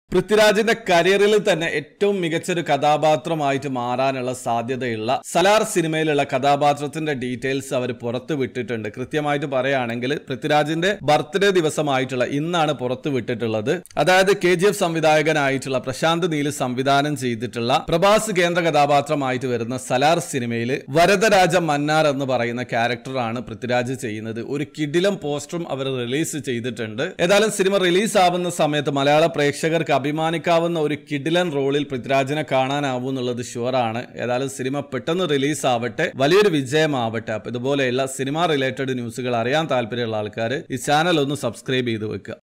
പൃഥ്വിരാജിന്റെ കരിയറിൽ തന്നെ ഏറ്റവും മികച്ചൊരു കഥാപാത്രമായിട്ട് മാറാനുള്ള സാധ്യതയുള്ള സലാർ സിനിമയിലുള്ള കഥാപാത്രത്തിന്റെ ഡീറ്റെയിൽസ് അവർ പുറത്തു വിട്ടിട്ടുണ്ട് കൃത്യമായിട്ട് പറയുകയാണെങ്കിൽ പൃഥ്വിരാജിന്റെ ബർത്ത്ഡേ ദിവസമായിട്ടുള്ള ഇന്നാണ് പുറത്തു വിട്ടിട്ടുള്ളത് അതായത് കെ ജി എഫ് സംവിധായകനായിട്ടുള്ള പ്രശാന്ത് നീല് സംവിധാനം ചെയ്തിട്ടുള്ള പ്രഭാസ് കേന്ദ്ര കഥാപാത്രമായിട്ട് വരുന്ന സലാർ സിനിമയിൽ വരദരാജ മന്നാർ എന്ന് പറയുന്ന ക്യാരക്ടറാണ് പൃഥ്വിരാജ് ചെയ്യുന്നത് ഒരു കിടിലം പോസ്റ്ററും അവർ റിലീസ് ചെയ്തിട്ടുണ്ട് ഏതായാലും സിനിമ റിലീസ് ആവുന്ന സമയത്ത് മലയാള പ്രേക്ഷകർക്ക് അഭിമാനിക്കാവുന്ന ഒരു കിടിലൻ റോളിൽ പൃഥ്വിരാജിനെ കാണാനാവും എന്നുള്ളത് ഷുവറാണ് ഏതായാലും സിനിമ പെട്ടെന്ന് റിലീസ് ആവട്ടെ വലിയൊരു വിജയമാവട്ടെ അപ്പൊ ഇതുപോലെയുള്ള സിനിമ റിലേറ്റഡ് ന്യൂസുകൾ അറിയാൻ താല്പര്യമുള്ള ആൾക്കാർ ഈ ചാനൽ ഒന്ന് സബ്സ്ക്രൈബ് ചെയ്ത് വെക്കുക